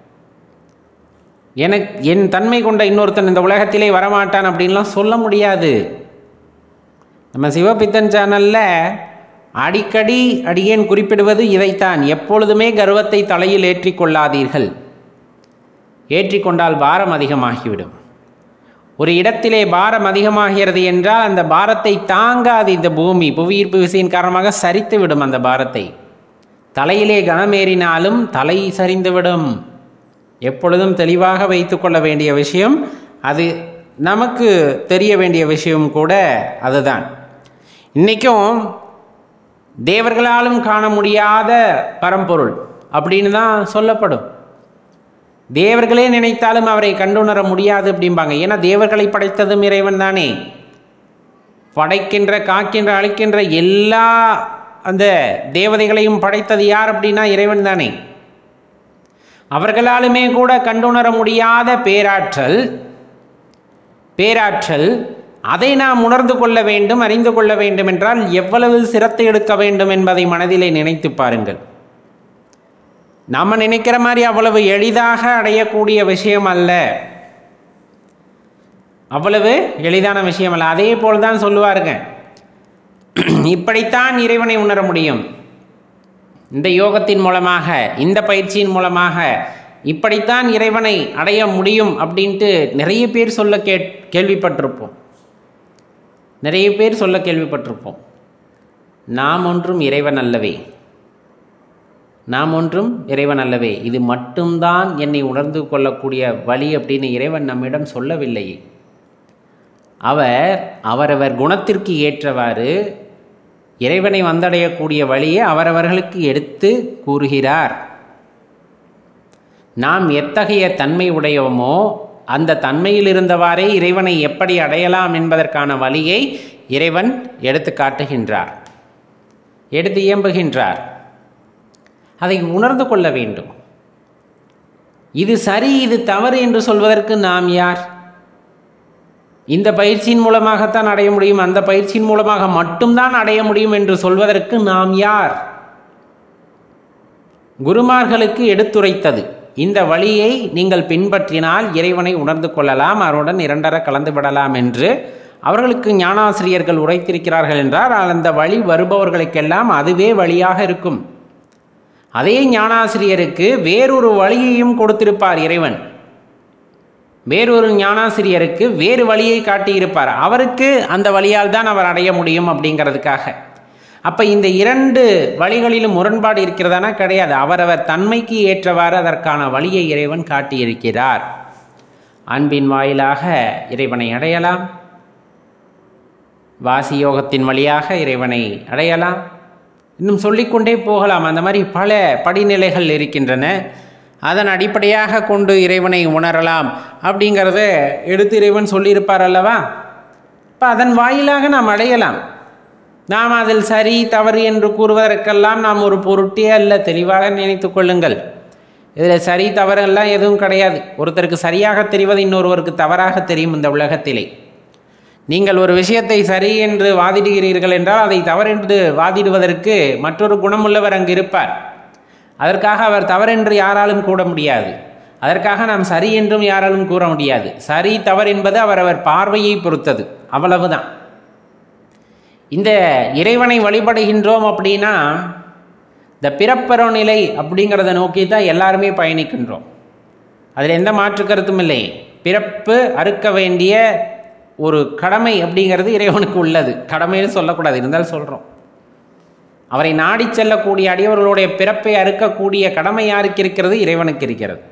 எனக்கு என் தன்மை கொண்ட இன்னொருத்தன் இந்த உலகத்திலே வரமாட்டான் அப்படின்லாம் சொல்ல முடியாது நம்ம சிவபித்தன் சேனலில் அடிக்கடி அடியேன் குறிப்பிடுவது இதைத்தான் எப்பொழுதுமே கர்வத்தை தலையில் ஏற்றிக்கொள்ளாதீர்கள் ஏற்றிக்கொண்டால் பாரம் அதிகமாகிவிடும் ஒரு இடத்திலே பாரம் அதிகமாகிறது என்றால் அந்த பாரத்தை தாங்காது இந்த பூமி புவியீர்ப்பு விசையின் காரணமாக சரித்து விடும் அந்த பாரத்தை தலையிலே கனமேறினாலும் தலை சரிந்துவிடும் எப்பொழுதும் தெளிவாக வைத்துக்கொள்ள வேண்டிய விஷயம் அது நமக்கு தெரிய வேண்டிய விஷயம் கூட அதுதான் இன்றைக்கும் தேவர்களாலும் காண முடியாத பரம்பொருள் அப்படின்னு தான் சொல்லப்படும் தேவர்களே நினைத்தாலும் அவரை கண்டுணர முடியாது அப்படிம்பாங்க ஏன்னா தேவர்களை படைத்ததும் இறைவன் தானே படைக்கின்ற காக்கின்ற அழிக்கின்ற எல்லா அந்த தேவதைகளையும் படைத்தது யார் அப்படின்னா இறைவன் தானே அவர்களாலுமே கூட கண்டுணர முடியாத பேராற்றல் பேராற்றல் அதை நாம் உணர்ந்து கொள்ள வேண்டும் அறிந்து கொள்ள வேண்டும் என்றால் எவ்வளவு சிரத்தை எடுக்க வேண்டும் என்பதை மனதிலே நினைத்து பாருங்கள் நம்ம நினைக்கிற மாதிரி அவ்வளவு எளிதாக அடையக்கூடிய விஷயம் அல்ல அவ்வளவு எளிதான விஷயம் அல்ல அதே போல் தான் சொல்லுவாருங்க இப்படித்தான் இறைவனை உணர முடியும் இந்த யோகத்தின் மூலமாக இந்த பயிற்சியின் மூலமாக இப்படித்தான் இறைவனை அடைய முடியும் அப்படின்ட்டு நிறைய பேர் சொல்ல கே கேள்விப்பட்டிருப்போம் நிறைய பேர் சொல்ல கேள்விப்பட்டிருப்போம் நாம் ஒன்றும் இறைவன் அல்லவே நாம் ஒன்றும் இறைவன் அல்லவே இது மட்டும்தான் என்னை உணர்ந்து கொள்ளக்கூடிய வழி அப்படின்னு இறைவன் நம்மிடம் சொல்லவில்லையே அவர் அவரவர் குணத்திற்கு ஏற்றவாறு இறைவனை வந்தடையக்கூடிய வழியை அவரவர்களுக்கு எடுத்து கூறுகிறார் நாம் எத்தகைய தன்மை உடையோமோ அந்த தன்மையில் இருந்தவாறே இறைவனை எப்படி அடையலாம் என்பதற்கான வழியை இறைவன் எடுத்து காட்டுகின்றார் எடுத்து இயம்புகின்றார் அதை உணர்ந்து கொள்ள வேண்டும் இது சரி இது தவறு என்று சொல்வதற்கு நாம் யார் இந்த பயிற்சியின் மூலமாகத்தான் அடைய முடியும் அந்த பயிற்சியின் மூலமாக மட்டும்தான் அடைய முடியும் என்று சொல்வதற்கு நாம் யார் குருமார்களுக்கு எடுத்துரைத்தது இந்த வழியை நீங்கள் பின்பற்றினால் இறைவனை உணர்ந்து கொள்ளலாம் அவருடன் இரண்டர கலந்து விடலாம் என்று அவர்களுக்கு ஞானாசிரியர்கள் உரைத்திருக்கிறார்கள் என்றால் அந்த வழி வருபவர்களுக்கெல்லாம் அதுவே வழியாக இருக்கும் அதே ஞானாசிரியருக்கு வேறொரு வழியையும் கொடுத்திருப்பார் இறைவன் வேறொரு ஞானாசிரியருக்கு வேறு வழியை காட்டியிருப்பார் அவருக்கு அந்த வழியால் தான் அவர் அடைய முடியும் அப்படிங்கிறதுக்காக அப்போ இந்த இரண்டு வழிகளிலும் முரண்பாடு இருக்கிறதானா கிடையாது அவரவர் தன்மைக்கு ஏற்றவாறு அதற்கான வழியை இறைவன் காட்டியிருக்கிறார் அன்பின் வாயிலாக இறைவனை அடையலாம் வாசி யோகத்தின் வழியாக இறைவனை அடையலாம் இன்னும் சொல்லிக்கொண்டே போகலாம் அந்த மாதிரி பல படிநிலைகள் இருக்கின்றன அதன் அடிப்படையாக கொண்டு இறைவனை உணரலாம் அப்படிங்கிறத எடுத்து இறைவன் சொல்லியிருப்பார் அல்லவா இப்போ அதன் வாயிலாக நாம் அடையலாம் நாம் அதில் சரி தவறு என்று கூறுவதற்கெல்லாம் நாம் ஒரு பொருட்டே அல்ல தெளிவாக நினைத்து கொள்ளுங்கள் இதில் சரி தவறெல்லாம் எதுவும் கிடையாது ஒருத்தருக்கு சரியாக தெரிவது இன்னொருவருக்கு தவறாக தெரியும் இந்த உலகத்திலே நீங்கள் ஒரு விஷயத்தை சரி என்று வாதிடுகிறீர்கள் என்றால் அதை தவறென்று வாதிடுவதற்கு மற்றொரு குணமுள்ளவர் அங்கு இருப்பார் அதற்காக அவர் தவறென்று யாராலும் கூட முடியாது அதற்காக நாம் சரி என்றும் யாராலும் கூற முடியாது சரி தவறு என்பது அவரவர் பார்வையை பொறுத்தது அவ்வளவுதான் இந்த இறைவனை வழிபடுகின்றோம் அப்படின்னா இந்த பிறப்பெற நிலை அப்படிங்கிறத நோக்கி தான் எல்லாருமே பயணிக்கின்றோம் அதில் எந்த மாற்று கருத்தும் இல்லை பிறப்பு அறுக்க வேண்டிய ஒரு கடமை அப்படிங்கிறது இறைவனுக்கு உள்ளது கடமைன்னு சொல்லக்கூடாது இருந்தாலும் சொல்கிறோம் அவரை நாடி செல்லக்கூடிய அடியவர்களுடைய பிறப்பை அறுக்கக்கூடிய கடமை யாருக்கு இருக்கிறது இறைவனுக்கு இருக்கிறது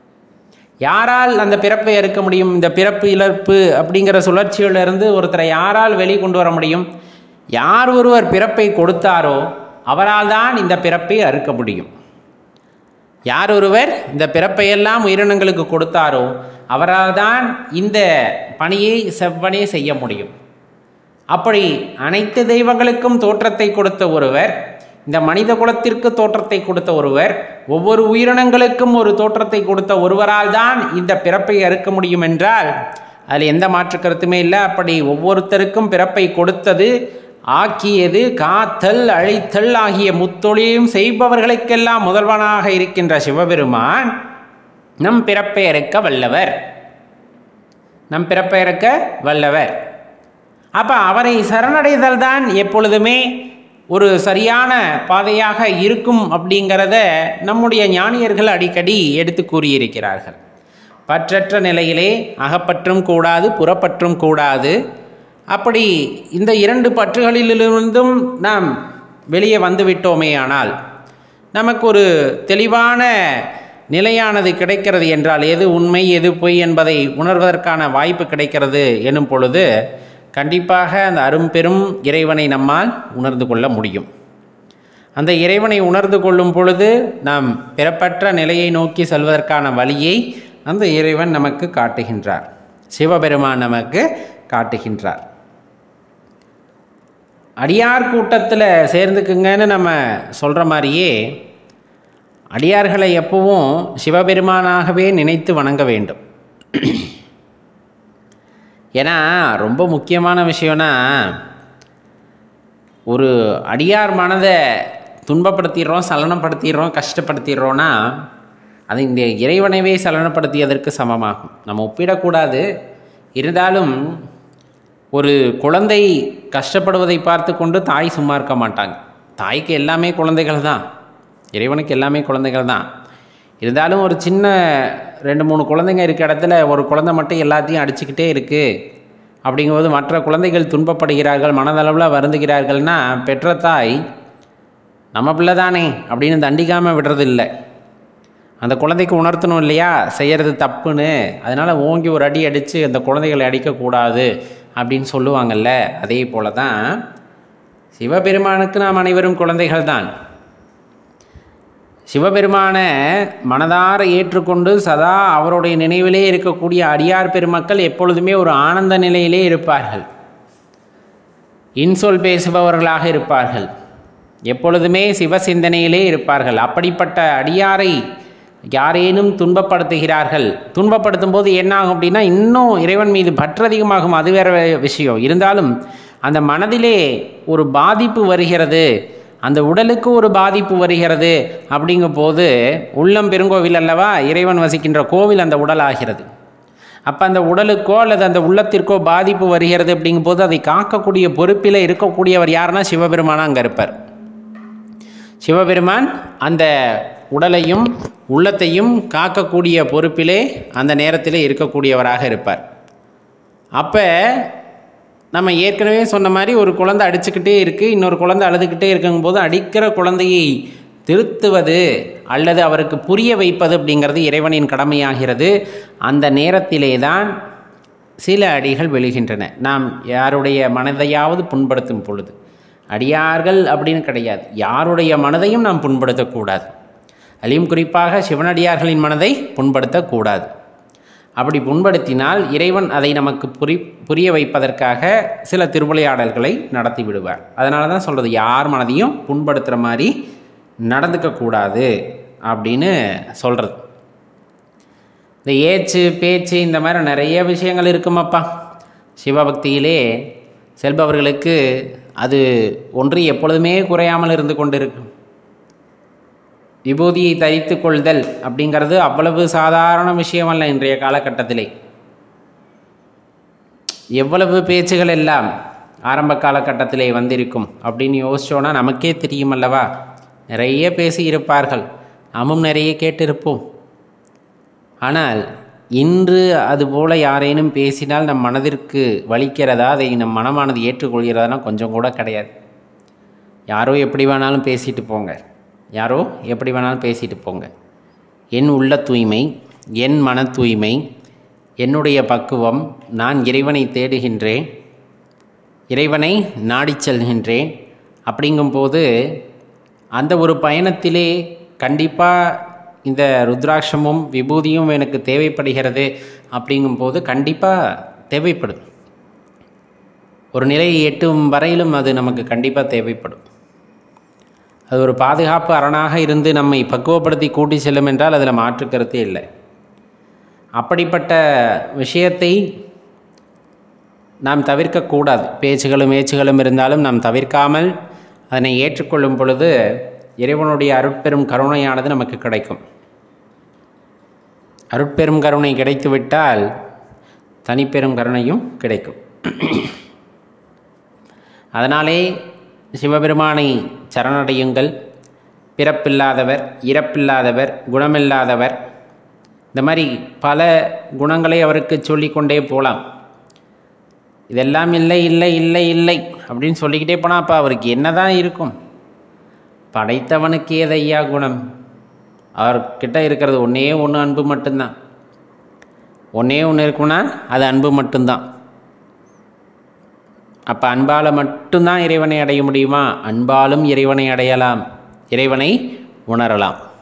யாரால் அந்த பிறப்பை அறுக்க முடியும் இந்த பிறப்பு இழப்பு அப்படிங்கிற சுழற்சியிலிருந்து ஒருத்தரை யாரால் வெளி கொண்டு வர முடியும் யார் ஒருவர் பிறப்பை கொடுத்தாரோ அவரால் தான் இந்த பிறப்பை அறுக்க முடியும் யார் ஒருவர் இந்த பிறப்பையெல்லாம் உயிரினங்களுக்கு கொடுத்தாரோ அவரால் தான் இந்த பணியை செவ்வனே செய்ய முடியும் அப்படி அனைத்து தெய்வங்களுக்கும் தோற்றத்தை கொடுத்த ஒருவர் இந்த மனித குலத்திற்கு தோற்றத்தை கொடுத்த ஒருவர் ஒவ்வொரு உயிரினங்களுக்கும் ஒரு தோற்றத்தை கொடுத்த ஒருவரால் தான் இந்த பிறப்பை அறுக்க முடியும் என்றால் அதில் எந்த மாற்று கருத்துமே இல்லை அப்படி ஒவ்வொருத்தருக்கும் பிறப்பை கொடுத்தது ஆக்கியது காத்தல் அழித்தல் ஆகிய முத்தொழிலையும் செய்பவர்களுக்கெல்லாம் முதல்வனாக இருக்கின்ற சிவபெருமான் நம் பிறப்பை அறுக்க வல்லவர் நம் பிறப்பை அறுக்க வல்லவர் அப்போ அவரை சரணடைதல் தான் எப்பொழுதுமே ஒரு சரியான பாதையாக இருக்கும் அப்படிங்கிறத நம்முடைய ஞானியர்கள் அடிக்கடி எடுத்து கூறியிருக்கிறார்கள் பற்றற்ற நிலையிலே அகப்பற்றும் கூடாது புறப்பற்றும் கூடாது அப்படி இந்த இரண்டு பற்றுகளிலிருந்தும் நாம் வெளியே வந்துவிட்டோமே ஆனால் நமக்கு ஒரு தெளிவான நிலையானது கிடைக்கிறது என்றால் எது உண்மை எது பொய் என்பதை உணர்வதற்கான வாய்ப்பு கிடைக்கிறது எனும் பொழுது கண்டிப்பாக அந்த அரும்பெரும் இறைவனை நம்மால் உணர்ந்து கொள்ள முடியும் அந்த இறைவனை உணர்ந்து கொள்ளும் பொழுது நாம் பிறப்பற்ற நிலையை நோக்கி செல்வதற்கான வழியை அந்த இறைவன் நமக்கு காட்டுகின்றார் சிவபெருமான் நமக்கு காட்டுகின்றார் அடியார் கூட்டத்தில் சேர்ந்துக்குங்கன்னு நம்ம சொல்கிற மாதிரியே அடியார்களை எப்பவும் சிவபெருமானாகவே நினைத்து வணங்க வேண்டும் ஏன்னா ரொம்ப முக்கியமான விஷயம்னா ஒரு அடியார் மனதை துன்பப்படுத்திடுறோம் சலனப்படுத்திடுறோம் கஷ்டப்படுத்திடுறோன்னா அது இந்த இறைவனைவே சலனப்படுத்தியதற்கு சமமாகும் நம்ம ஒப்பிடக்கூடாது இருந்தாலும் ஒரு குழந்தை கஷ்டப்படுவதை பார்த்து கொண்டு தாய் சும்மா இருக்க மாட்டாங்க தாய்க்கு எல்லாமே குழந்தைகள் தான் இறைவனுக்கு எல்லாமே குழந்தைகள் தான் இருந்தாலும் ஒரு சின்ன ரெண்டு மூணு குழந்தைங்க இருக்க இடத்துல ஒரு குழந்தை மட்டும் எல்லாத்தையும் அடிச்சுக்கிட்டே இருக்குது அப்படிங்கும்போது மற்ற குழந்தைகள் துன்பப்படுகிறார்கள் மனதளவில் வருந்துகிறார்கள்னா பெற்ற தாய் நம்ம பிள்ளை தானே அப்படின்னு தண்டிக்காமல் விடுறது இல்லை அந்த குழந்தைக்கு உணர்த்தணும் இல்லையா செய்கிறது தப்புன்னு அதனால் ஓங்கி ஒரு அடி அடித்து அந்த குழந்தைகளை அடிக்கக்கூடாது அப்படின்னு சொல்லுவாங்கல்ல அதே போல தான் சிவபெருமானுக்கு நாம் அனைவரும் குழந்தைகள் தான் சிவபெருமானை மனதார ஏற்றுக்கொண்டு சதா அவருடைய நினைவிலே இருக்கக்கூடிய அடியார் பெருமக்கள் எப்பொழுதுமே ஒரு ஆனந்த நிலையிலே இருப்பார்கள் இன்சொல் பேசுபவர்களாக இருப்பார்கள் எப்பொழுதுமே சிவ சிந்தனையிலே இருப்பார்கள் அப்படிப்பட்ட அடியாரை யாரேனும் துன்பப்படுத்துகிறார்கள் துன்பப்படுத்தும் போது என்ன ஆகும் அப்படின்னா இன்னும் இறைவன் மீது பற்று அதிகமாகும் அது வேற விஷயம் இருந்தாலும் அந்த மனதிலே ஒரு பாதிப்பு வருகிறது அந்த உடலுக்கு ஒரு பாதிப்பு வருகிறது அப்படிங்கும் போது உள்ளம் பெருங்கோவில் அல்லவா இறைவன் வசிக்கின்ற கோவில் அந்த உடல் ஆகிறது அப்போ அந்த உடலுக்கோ அல்லது அந்த உள்ளத்திற்கோ பாதிப்பு வருகிறது அப்படிங்கும்போது அதை காக்கக்கூடிய பொறுப்பில் இருக்கக்கூடியவர் யாருன்னா சிவபெருமானா அங்கே இருப்பார் சிவபெருமான் அந்த உடலையும் உள்ளத்தையும் காக்கக்கூடிய பொறுப்பிலே அந்த நேரத்திலே இருக்கக்கூடியவராக இருப்பார் அப்போ நம்ம ஏற்கனவே சொன்ன மாதிரி ஒரு குழந்தை அடிச்சுக்கிட்டே இருக்குது இன்னொரு குழந்தை அழுதுகிட்டே இருக்குங்கும்போது அடிக்கிற குழந்தையை திருத்துவது அல்லது அவருக்கு புரிய வைப்பது அப்படிங்கிறது இறைவனின் கடமையாகிறது அந்த நேரத்திலே தான் சில அடிகள் விழுகின்றன நாம் யாருடைய மனதையாவது புண்படுத்தும் பொழுது அடியார்கள் அப்படின்னு கிடையாது யாருடைய மனதையும் நாம் புண்படுத்தக்கூடாது அதிலும் குறிப்பாக சிவனடியார்களின் மனதை புண்படுத்தக்கூடாது அப்படி புண்படுத்தினால் இறைவன் அதை நமக்கு புரி புரிய வைப்பதற்காக சில திருவிளையாடல்களை நடத்தி விடுவார் அதனால தான் சொல்கிறது யார் மனதையும் புண்படுத்துகிற மாதிரி நடந்துக்கக்கூடாது அப்படின்னு சொல்கிறது இந்த ஏச்சு பேச்சு இந்த மாதிரி நிறைய விஷயங்கள் இருக்குமாப்பா சிவபக்தியிலே செல்பவர்களுக்கு அது ஒன்று எப்பொழுதுமே குறையாமல் இருந்து கொண்டிருக்கும் விபூதியை தரித்து கொள்தல் அப்படிங்கிறது அவ்வளவு சாதாரண விஷயம் அல்ல இன்றைய காலகட்டத்திலே எவ்வளவு பேச்சுகள் எல்லாம் ஆரம்ப காலகட்டத்திலே வந்திருக்கும் அப்படின்னு யோசிச்சோன்னா நமக்கே தெரியும் அல்லவா நிறைய பேசி இருப்பார்கள் நாமும் நிறைய கேட்டிருப்போம் ஆனால் இன்று அதுபோல யாரேனும் பேசினால் நம் மனதிற்கு வலிக்கிறதா அதை நம் மனமானது ஏற்றுக்கொள்கிறதானா கொஞ்சம் கூட கிடையாது யாரோ எப்படி வேணாலும் பேசிட்டு போங்க யாரோ எப்படி வேணாலும் பேசிட்டு போங்க என் உள்ள தூய்மை என் மன தூய்மை என்னுடைய பக்குவம் நான் இறைவனை தேடுகின்றேன் இறைவனை நாடிச் செல்கின்றேன் அப்படிங்கும்போது அந்த ஒரு பயணத்திலே கண்டிப்பாக இந்த ருத்ராட்சமும் விபூதியும் எனக்கு தேவைப்படுகிறது அப்படிங்கும்போது கண்டிப்பாக தேவைப்படும் ஒரு நிலையை எட்டும் வரையிலும் அது நமக்கு கண்டிப்பாக தேவைப்படும் அது ஒரு பாதுகாப்பு அரணாக இருந்து நம்மை பக்குவப்படுத்தி கூட்டி செல்லும் என்றால் அதில் மாற்று கருத்தே இல்லை அப்படிப்பட்ட விஷயத்தை நாம் தவிர்க்கக்கூடாது பேச்சுகளும் ஏச்சுகளும் இருந்தாலும் நாம் தவிர்க்காமல் அதனை ஏற்றுக்கொள்ளும் பொழுது இறைவனுடைய அருட்பெரும் கருணையானது நமக்கு கிடைக்கும் அருட்பெரும் கருணை கிடைத்துவிட்டால் தனிப்பெரும் கருணையும் கிடைக்கும் அதனாலே சிவபெருமானை சரணடையுங்கள் பிறப்பில்லாதவர் இறப்பில்லாதவர் குணமில்லாதவர் இந்த மாதிரி பல குணங்களை அவருக்கு சொல்லிக்கொண்டே போகலாம் இதெல்லாம் இல்லை இல்லை இல்லை இல்லை அப்படின்னு சொல்லிக்கிட்டே போனால் அப்போ அவருக்கு என்ன தான் இருக்கும் படைத்தவனுக்கு ஏதையா குணம் அவர்கிட்ட இருக்கிறது ஒன்றே ஒன்று அன்பு மட்டும்தான் ஒன்றே ஒன்று இருக்குன்னா அது அன்பு மட்டும்தான் அப்போ அன்பால் மட்டும்தான் இறைவனை அடைய முடியுமா அன்பாலும் இறைவனை அடையலாம் இறைவனை உணரலாம்